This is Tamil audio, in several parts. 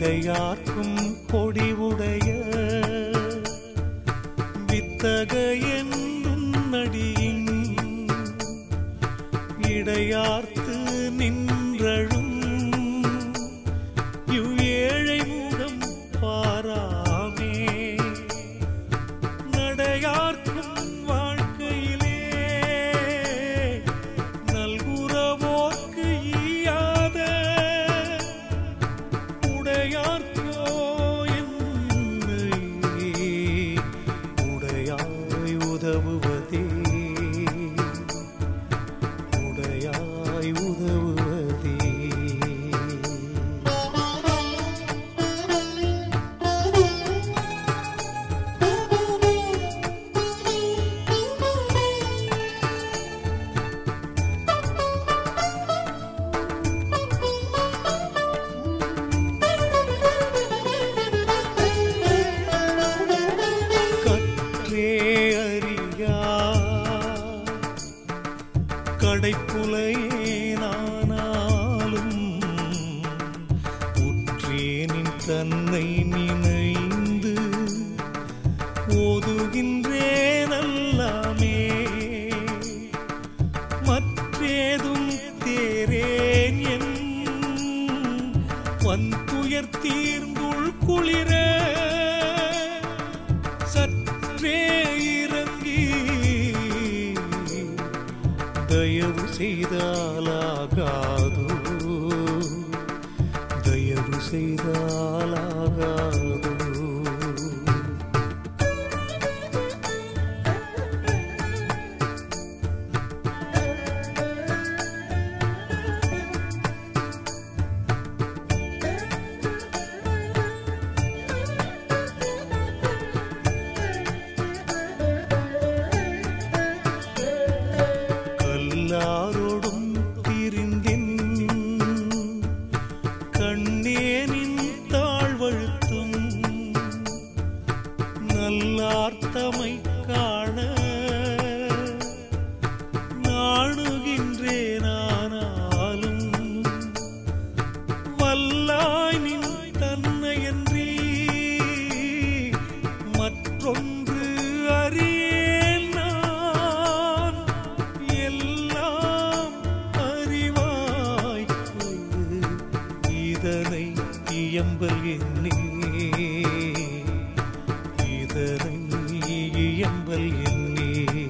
இடையார்க்கும் பொடிவுடைய வித்தக என்னடியின் இடையார்த்து நின்றழும் இவ்வேழை முகம் பாராமே நடையார்க்கும் வாழ்க்கையிலே நல்குறவோர்க்கு ஈயாத உடையார்க்கோ என்னை உடையாய் உதவுவதே உடையாய் உதவுவதே கற்றே அறியா கடைப்புலையே நானாலும் உற்றேனின் தன்னை நினைந்து ஓதுகின்றேன் எல்லாமே மற்றேதும் தேரேன் என் வன்துயர் தீர்ந்துள் குளிர சற்றே இறங்கி தயவு செய்தாலாகாதோ தயவு செய்தாலாகாதோ கல்லாரோடும் திரிந்தின் கண்ணேனின் தாழ்வழுத்தும் நல்லார்த்தமை காண நாணுகின்றேனானாலும் வல்லாய் நின் தன்னையன்றி மற்றொன்று அறியேன் நான் எல்லாம் அறிவாய்க்கு இதனை இயம்பல் என்னே இதனை இயம்பல் என்னே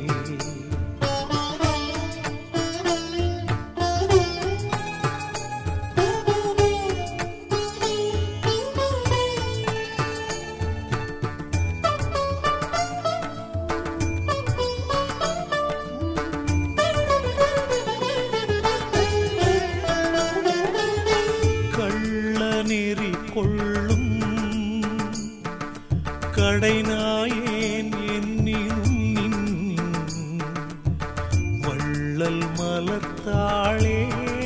கள்ள நெறி கொள்ளும் கடைநாயேன் என்னினும் நின் வள்ளல் மலர்த்தாளே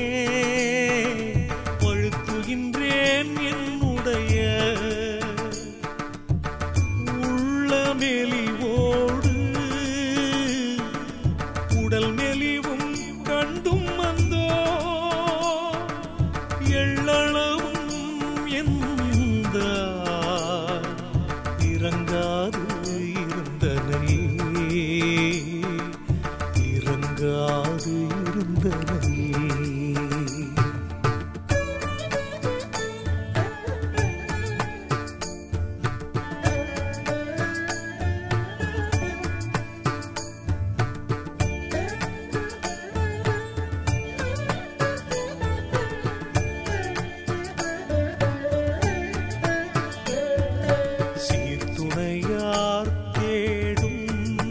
பழுத்துகின்றேன் என்னுடைய உள்ளமெலிவோடு உடல் மெலிவும் கண்டும் வந்தோ எள்ளளவும் எந்த இறங்காது இருந்தனை இறங்காது இருந்தனை சீர்துணையார் தேடும்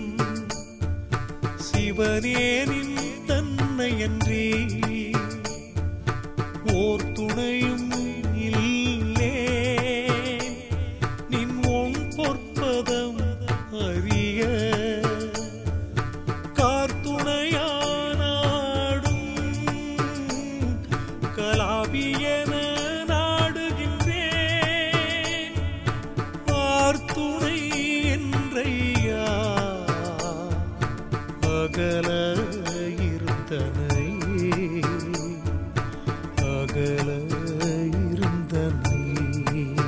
சிவனேனின் தன்னையன்றி ஓர் துணையும் இல்லே நின் உன் பொற்பதம் அறிய கார்த்துணையானாடும் கலாபியன நாடுகின்றேன் ஆர்த்துணை என்றையா அகல இருந்தனை அகல இருந்தனை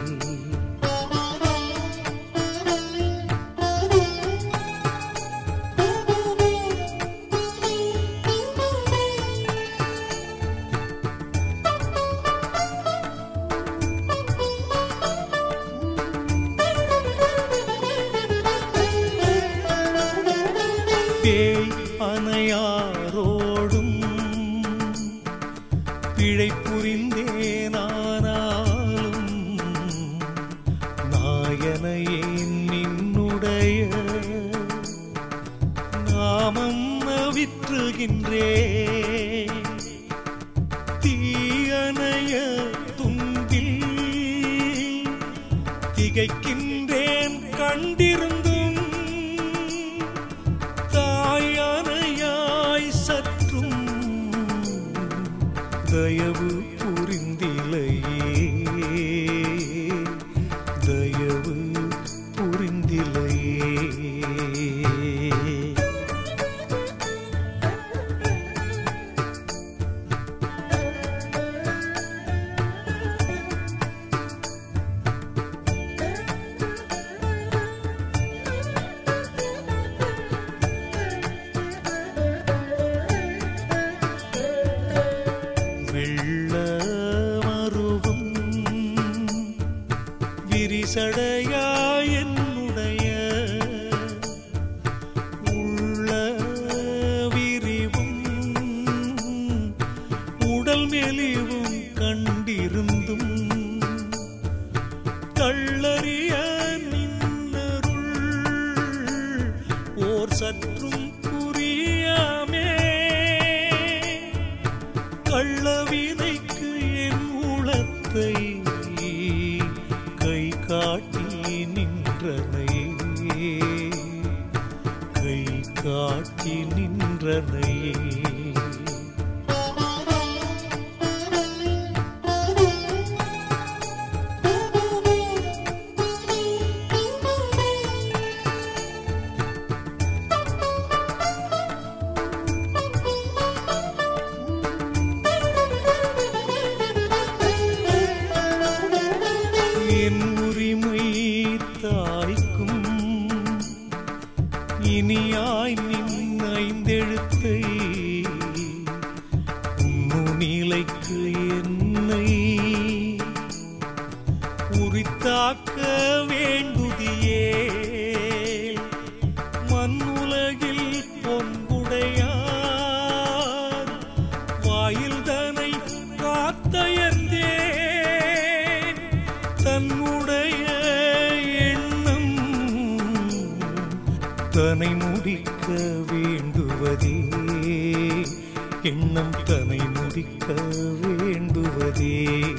பிழை புரிந்தேனானாலும் நாயனையே நின்னுடைய நாமம் விற்றுகின்றே தீயனைய துன்பில் திகைக்கின்றேன் கண்டிருந்தும் தாயனையாய் சற்றும் தயவு புரிந்திலையே தயவு புரிந்திலையே வெள்ளமருவும் விரிசடையாய் என்னுடைய உள்ள விரிவும் உடல் மெலிவும் கண்டிருந்தும் கள்ளறிய நின்னருள் ஓர் சற்றும் புரியாமே கள்ளவினைக்கு என் உளத்தை கை காட்டி நின்றனையே கை காட்டி நின்றனையே என் உரிமை தாய்க்கும் இனியாய் நின் ஐந்தெழுத்தை முன்னிலைக்கு என்னை உரித்தாக்க வேண்டுதியே மண்ணுலகில் பொங்குடையார் வாயில் தனை காத்தயர்ந்தேன் தன்னுடைய எண்ணம் தனை முடிக்க வேண்டுவதே எண்ணம் தனை முடிக்க வேண்டுவதே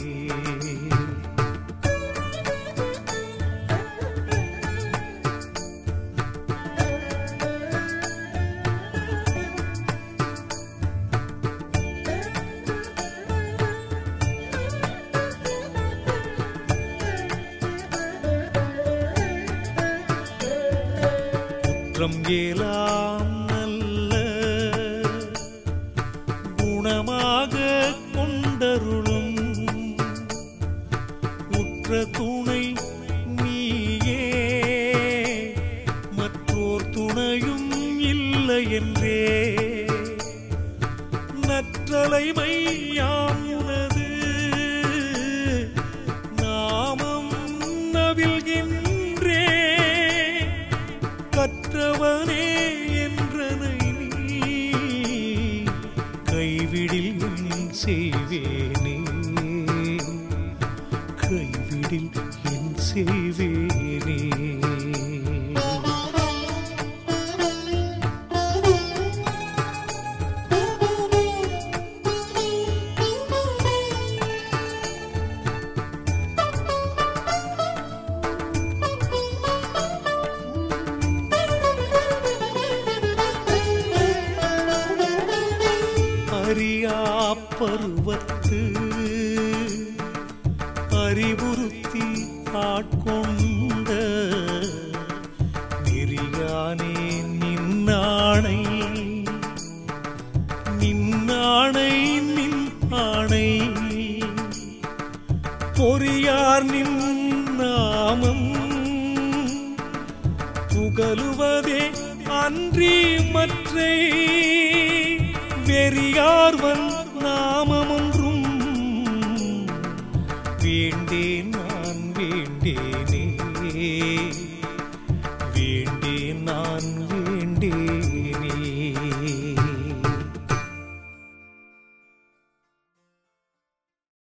குற்றம் ஏலாம் நல்ல குணமாக கொண்டருளும் உற்ற துணை நீயே மற்றோர் துணையும் இல்லை என்றே நற்றலைமை யாம் உனது நாமம் நவில்கின்றே கற்றவனே என்றனை நீ கைவிடில் என் செய்வேனே கைவிடில் என் செய்வேனே அறியா பருவத்து அறிவுறுத்தி ஆட்கொண்ட நெறியானே நின்னாணை நின்னாணை நின் ஆணை பொறியார் நின் நாமம் புகழுவதே அன்றி மற்றை வெறியார்வன் நாமமொன்றும் வேண்டேன் நான் வேண்டேனே வேண்டேன்